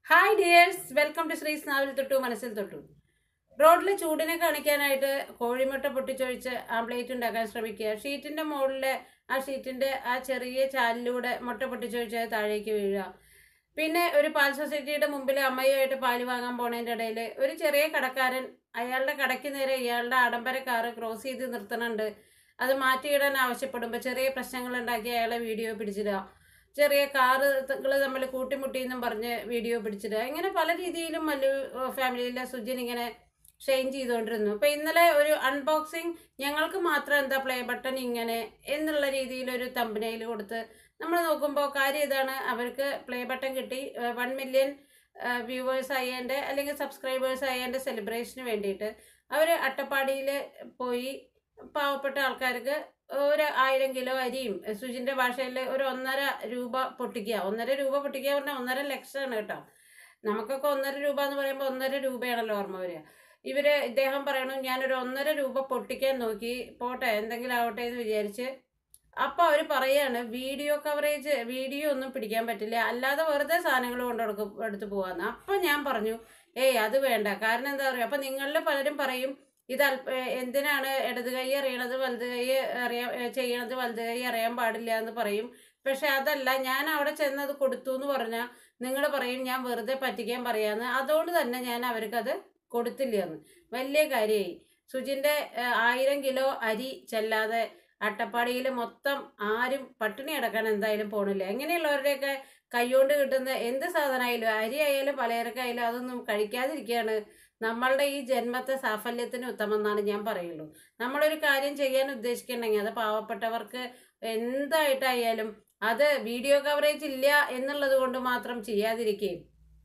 hi dears welcome to Sree's നാവിൽ തൊട്ടു മനസ്സിൽ തൊട്ടു റോഡിൽ ചൂടിനെ കാണിക്കാനായിട്ട് കോഴിമുട്ട പൊട്ടിച്ചൊഴിച്ച് ആംപ്ലേറ്റ് ഉണ്ടാക്കാൻ ശ്രമിക്കുക ഷീറ്റിന്റെ മുകളിലെ ആ ഷീറ്റിന്റെ ആ ചെറിയ ചാലിലൂടെ മുട്ട പൊട്ടിച്ചൊഴിച്ച് അത് താഴേക്ക് വീഴുക പിന്നെ ഒരു പാൽ സൊസൈറ്റിയുടെ മുമ്പിൽ അമ്മയുമായിട്ട് പാല് വാങ്ങാൻ പോണതിൻ്റെ ഇടയിൽ ഒരു ചെറിയ കടക്കാരൻ അയാളുടെ കടയ്ക്ക് നേരെ ഇയാളുടെ ആഡംബര കാറ് ക്രോസ് ചെയ്ത് നിർത്തണുണ്ട് അത് മാറ്റിയിടാൻ ആവശ്യപ്പെടുമ്പോൾ ചെറിയ പ്രശ്നങ്ങൾ ഉണ്ടാക്കി അയാളെ വീഡിയോ പിടിച്ചിടുക ചെറിയ കാറുകൾ തമ്മിൽ കൂട്ടിമുട്ടി എന്നും പറഞ്ഞ് വീഡിയോ പിടിച്ചിടുക ഇങ്ങനെ പല രീതിയിലും മല്ലു ഫാമിലിയിലെ സുജിൻ ഇങ്ങനെ ഷെയിൻ ചെയ്തുകൊണ്ടിരുന്നു അപ്പോൾ ഇന്നലെ ഒരു അൺബോക്സിങ് ഞങ്ങൾക്ക് മാത്രം എന്താ പ്ലേ ബട്ടൺ ഇങ്ങനെ എന്നുള്ള രീതിയിൽ ഒരു തമ്പനയിൽ കൊടുത്ത് നമ്മൾ നോക്കുമ്പോൾ കാര്യം ഇതാണ് അവർക്ക് പ്ലേ ബട്ടൺ കിട്ടി വൺ മില്യൺ വ്യൂവേഴ്സ് ആയതിൻ്റെ അല്ലെങ്കിൽ സബ്സ്ക്രൈബേഴ്സ് ആയതിൻ്റെ സെലിബ്രേഷന് വേണ്ടിയിട്ട് അവർ അട്ടപ്പാടിയിൽ പോയി പാവപ്പെട്ട ആൾക്കാർക്ക് ഒരു ആയിരം കിലോ അരിയും സുജിൻ്റെ ഭാഷയിൽ ഒരു ഒന്നര രൂപ പൊട്ടിക്കുക ഒന്നര രൂപ പൊട്ടിക്കുക പറഞ്ഞാൽ ഒന്നര ലക്ഷമാണ് കേട്ടോ നമുക്കൊക്കെ ഒന്നര രൂപ എന്ന് പറയുമ്പോൾ ഒന്നര രൂപയാണല്ലോ ഓർമ്മ വരിക ഇവര് ഇദ്ദേഹം പറയണു ഞാനൊരു ഒന്നര രൂപ പൊട്ടിക്കാൻ നോക്കി പോട്ടെ എന്തെങ്കിലും ആവട്ടെ എന്ന് വിചാരിച്ച് അപ്പോൾ അവർ പറയാണ് വീഡിയോ കവറേജ് വീഡിയോ ഒന്നും പിടിക്കാൻ പറ്റില്ല അല്ലാതെ വെറുതെ സാധനങ്ങൾ കൊണ്ടെടുക്കും എടുത്ത് പോകാന്ന് അപ്പം ഞാൻ പറഞ്ഞു ഏയ് അത് വേണ്ട കാരണം എന്താ പറയുക അപ്പം നിങ്ങളിൽ പലരും പറയും ഇത് അല്പ എന്തിനാണ് ഇടത് കൈ അറിയണത് വലത് കൈ അറിയാൻ ചെയ്യണത് വലത് കൈ അറിയാൻ പാടില്ല എന്ന് പറയും പക്ഷെ അതല്ല ഞാൻ അവിടെ ചെന്നത് കൊടുത്തു എന്ന് പറഞ്ഞാൽ നിങ്ങൾ പറയും ഞാൻ വെറുതെ പറ്റിക്കാൻ പറയാന്ന് അതുകൊണ്ട് തന്നെ ഞാൻ അവർക്കത് കൊടുത്തില്ല എന്ന് വലിയ കാര്യമായി സുജിൻ്റെ ആയിരം കിലോ അരി ചെല്ലാതെ അട്ടപ്പാടിയിൽ മൊത്തം ആരും പട്ടിണി അടക്കാൻ എന്തായാലും പോണില്ല എങ്ങനെയുള്ളവരുടെയൊക്കെ കൈകൊണ്ട് കിട്ടുന്ന എന്ത് സാധനമായാലും അരി ആയാലും പലചരക്കായാലും അതൊന്നും കഴിക്കാതിരിക്കുകയാണ് നമ്മളുടെ ഈ ജന്മത്തെ സാഫല്യത്തിന് ഉത്തമം എന്നാണ് ഞാൻ പറയുള്ളൂ നമ്മളൊരു കാര്യം ചെയ്യാൻ ഉദ്ദേശിക്കുന്നുണ്ടെങ്കിൽ അത് പാവപ്പെട്ടവർക്ക് എന്തായിട്ടായാലും അത് വീഡിയോ കവറേജ് ഇല്ല എന്നുള്ളത് കൊണ്ട് മാത്രം ചെയ്യാതിരിക്കുകയും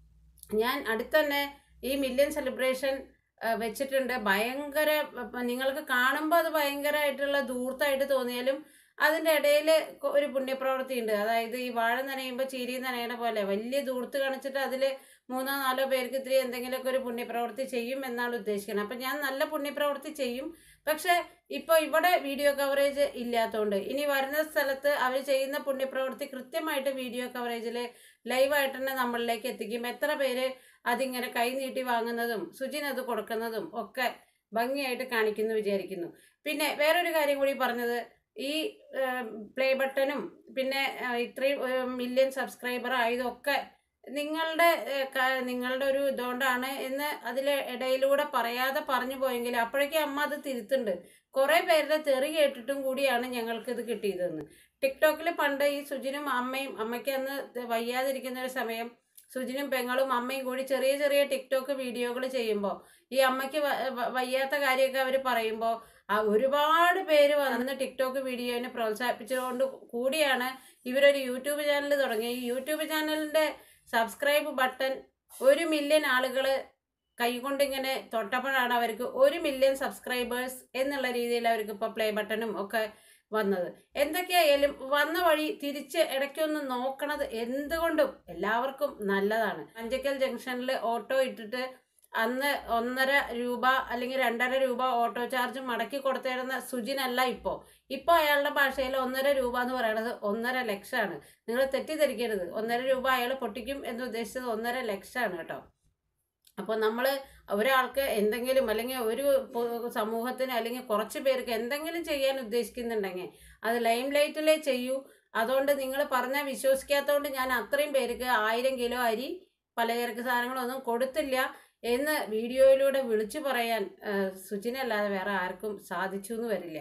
ഞാൻ അടുത്തന്നെ ഈ മില്യൺ സെലിബ്രേഷൻ വെച്ചിട്ടുണ്ട് ഭയങ്കര നിങ്ങൾക്ക് കാണുമ്പോൾ അത് ഭയങ്കരമായിട്ടുള്ള ദൂർത്തായിട്ട് തോന്നിയാലും അതിൻ്റെ ഇടയിൽ ഒരു പുണ്യപ്രവൃത്തി ഉണ്ട് അതായത് ഈ വാഴ നനയുമ്പോൾ ചീരി നനയണ പോലെ വലിയ ദൂർത്ത് കാണിച്ചിട്ട് അതിൽ മൂന്നോ നാലോ പേർക്ക് ഇത്തിരി എന്തെങ്കിലുമൊക്കെ ഒരു പുണ്യപ്രവൃത്തി ചെയ്യും എന്നാണ് ഉദ്ദേശിക്കുന്നത് അപ്പം ഞാൻ നല്ല പുണ്യപ്രവൃത്തി ചെയ്യും പക്ഷേ ഇപ്പോൾ ഇവിടെ വീഡിയോ കവറേജ് ഇല്ലാത്തതുകൊണ്ട് ഇനി വരുന്ന സ്ഥലത്ത് അവർ ചെയ്യുന്ന പുണ്യപ്രവൃത്തി കൃത്യമായിട്ട് വീഡിയോ കവറേജിൽ ലൈവായിട്ട് തന്നെ നമ്മളിലേക്ക് എത്തിക്കും എത്ര പേര് അതിങ്ങനെ കൈ നീട്ടി വാങ്ങുന്നതും സുജിൻ അത് കൊടുക്കുന്നതും ഒക്കെ ഭംഗിയായിട്ട് കാണിക്കുന്നു വിചാരിക്കുന്നു പിന്നെ വേറൊരു കാര്യം കൂടി പറഞ്ഞത് ഈ പ്ലേ ബട്ടണും പിന്നെ ഇത്രയും മില്യൺ സബ്സ്ക്രൈബർ ആയതൊക്കെ നിങ്ങളുടെ നിങ്ങളുടെ ഒരു ഇതുകൊണ്ടാണ് എന്ന് അതിൽ ഇടയിലൂടെ പറയാതെ പറഞ്ഞു പോയെങ്കിൽ അപ്പോഴേക്കും അമ്മ അത് തിരുത്തുണ്ട് കുറേ പേരുടെ തെറി കേട്ടിട്ടും കൂടിയാണ് ഞങ്ങൾക്ക് ഇത് കിട്ടിയതെന്ന് ടിക്ടോക്കിൽ പണ്ട് ഈ സുജിനും അമ്മയും അമ്മയ്ക്ക് അന്ന് വയ്യാതിരിക്കുന്ന ഒരു സമയം സുജിനും പെങ്ങളും അമ്മയും കൂടി ചെറിയ ചെറിയ ടിക്ടോക്ക് വീഡിയോകൾ ചെയ്യുമ്പോൾ ഈ അമ്മയ്ക്ക് വയ്യാത്ത കാര്യമൊക്കെ അവർ പറയുമ്പോൾ ആ ഒരുപാട് പേര് വന്ന് ടിക്ടോക്ക് വീഡിയോനെ പ്രോത്സാഹിപ്പിച്ചതുകൊണ്ട് കൂടിയാണ് ഇവരൊരു യൂട്യൂബ് ചാനൽ തുടങ്ങി ഈ യൂട്യൂബ് ചാനലിൻ്റെ സബ്സ്ക്രൈബ് ബട്ടൺ ഒരു മില്യൺ ആളുകൾ കൈകൊണ്ടിങ്ങനെ തൊട്ടപ്പോഴാണ് അവർക്ക് ഒരു മില്യൺ സബ്സ്ക്രൈബേഴ്സ് എന്നുള്ള രീതിയിൽ അവർക്ക് ഇപ്പോൾ പ്ലേ ബട്ടണും ഒക്കെ വന്നത് എന്തൊക്കെയായാലും വന്ന വഴി തിരിച്ച് ഇടയ്ക്കൊന്ന് നോക്കണത് എന്തുകൊണ്ടും എല്ലാവർക്കും നല്ലതാണ് അഞ്ചക്കൽ ജംഗ്ഷനിൽ ഓട്ടോ ഇട്ടിട്ട് അന്ന് ഒന്നര രൂപ അല്ലെങ്കിൽ രണ്ടര രൂപ ഓട്ടോ ചാർജ് മടക്കി കൊടുത്തിരുന്ന സുജിനല്ല ഇപ്പോൾ ഇപ്പോൾ അയാളുടെ ഭാഷയിൽ ഒന്നര രൂപ എന്ന് പറയുന്നത് ഒന്നര ലക്ഷമാണ് നിങ്ങൾ തെറ്റിദ്ധരിക്കരുത് ഒന്നര രൂപ അയാൾ പൊട്ടിക്കും എന്ന് ഉദ്ദേശിച്ചത് ഒന്നര ലക്ഷമാണ് കേട്ടോ അപ്പോൾ നമ്മൾ ഒരാൾക്ക് എന്തെങ്കിലും അല്ലെങ്കിൽ ഒരു സമൂഹത്തിന് അല്ലെങ്കിൽ കുറച്ച് പേർക്ക് എന്തെങ്കിലും ചെയ്യാൻ ഉദ്ദേശിക്കുന്നുണ്ടെങ്കിൽ അത് ലൈം ലൈറ്റിലേ ചെയ്യൂ അതുകൊണ്ട് നിങ്ങൾ പറഞ്ഞാൽ വിശ്വസിക്കാത്തതുകൊണ്ട് ഞാൻ അത്രയും പേർക്ക് ആയിരം കിലോ അരി പലചരക്ക് സാധനങ്ങളൊന്നും കൊടുത്തില്ല എന്ന് വീഡിയോയിലൂടെ വിളിച്ചു പറയാൻ സുജിനല്ലാതെ വേറെ ആർക്കും സാധിച്ചു എന്ന് വരില്ല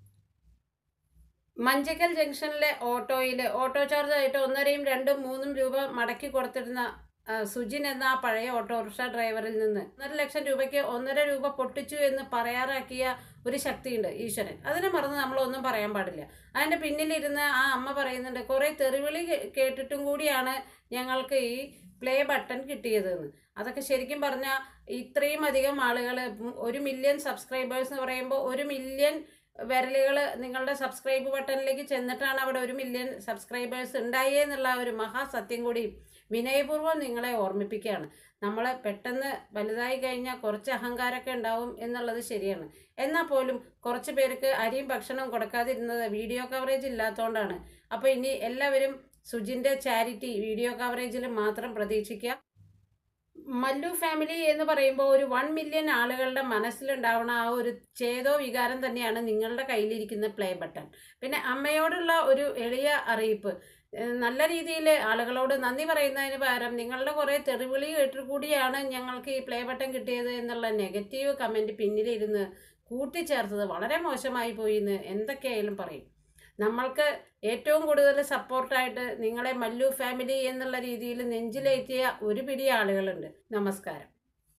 മഞ്ചക്കൽ ജംഗ്ഷനിലെ ഓട്ടോയിൽ ഓട്ടോ ചാർജ് ആയിട്ട് ഒന്നരയും രണ്ടും മൂന്നും രൂപ മടക്കി കൊടുത്തിരുന്ന സുജിൻ എന്ന ആ പഴയ ഓട്ടോറിക്ഷ ഡ്രൈവറിൽ നിന്ന് ഒന്നര ലക്ഷം രൂപയ്ക്ക് ഒന്നര രൂപ പൊട്ടിച്ചു എന്ന് പറയാറാക്കിയ ഒരു ശക്തിയുണ്ട് ഈശ്വരൻ അതിനെ മറന്ന് നമ്മളൊന്നും പറയാൻ പാടില്ല അതിൻ്റെ പിന്നിലിരുന്ന് ആ അമ്മ പറയുന്നുണ്ട് കുറേ തെറിവിളി കേട്ടിട്ടും കൂടിയാണ് ഞങ്ങൾക്ക് ഈ പ്ലേ ബട്ടൺ കിട്ടിയതെന്ന് അതൊക്കെ ശരിക്കും പറഞ്ഞാൽ ഇത്രയും അധികം ആളുകൾ ഒരു മില്യൺ സബ്സ്ക്രൈബേഴ്സ് എന്ന് പറയുമ്പോൾ ഒരു മില്യൺ വിരലുകൾ നിങ്ങളുടെ സബ്സ്ക്രൈബ് ബട്ടണിലേക്ക് ചെന്നിട്ടാണ് അവിടെ ഒരു മില്യൺ സബ്സ്ക്രൈബേഴ്സ് ഉണ്ടായേ എന്നുള്ള ഒരു മഹാസത്യം കൂടി വിനയപൂർവ്വം നിങ്ങളെ ഓർമ്മിപ്പിക്കുകയാണ് നമ്മൾ പെട്ടെന്ന് വലുതായി കഴിഞ്ഞാൽ കുറച്ച് അഹങ്കാരമൊക്കെ ഉണ്ടാവും എന്നുള്ളത് ശരിയാണ് എന്നാൽ പോലും കുറച്ച് പേർക്ക് അരിയും ഭക്ഷണവും കൊടുക്കാതിരുന്നത് വീഡിയോ കവറേജ് ഇല്ലാത്തതുകൊണ്ടാണ് അപ്പോൾ ഇനി എല്ലാവരും സുജിൻ്റെ ചാരിറ്റി വീഡിയോ കവറേജിൽ മാത്രം പ്രതീക്ഷിക്കുക മല്ലു ഫാമിലി എന്ന് പറയുമ്പോൾ ഒരു വൺ മില്യൺ ആളുകളുടെ മനസ്സിലുണ്ടാവുന്ന ആ ഒരു ചേതോ വികാരം തന്നെയാണ് നിങ്ങളുടെ കയ്യിലിരിക്കുന്ന പ്ലേ ബട്ടൺ പിന്നെ അമ്മയോടുള്ള ഒരു എളിയ അറിയിപ്പ് ഏഹ് നല്ല രീതിയിൽ ആളുകളോട് നന്ദി പറയുന്നതിന് പകരം നിങ്ങളുടെ കുറേ തെറിവിളി കേട്ടിട്ട് കൂടിയാണ് ഞങ്ങൾക്ക് ഈ പ്ലേ ബട്ടൺ കിട്ടിയത് എന്നുള്ള നെഗറ്റീവ് കമൻറ്റ് പിന്നിലിരുന്ന് കൂട്ടിച്ചേർത്തത് വളരെ മോശമായി പോയി എന്ന് എന്തൊക്കെയായാലും പറയും നമ്മൾക്ക് ഏറ്റവും കൂടുതൽ സപ്പോർട്ടായിട്ട് നിങ്ങളെ മല്ലു ഫാമിലി എന്നുള്ള രീതിയിൽ നെഞ്ചിലേറ്റിയ ഒരു പിടി ആളുകളുണ്ട് നമസ്കാരം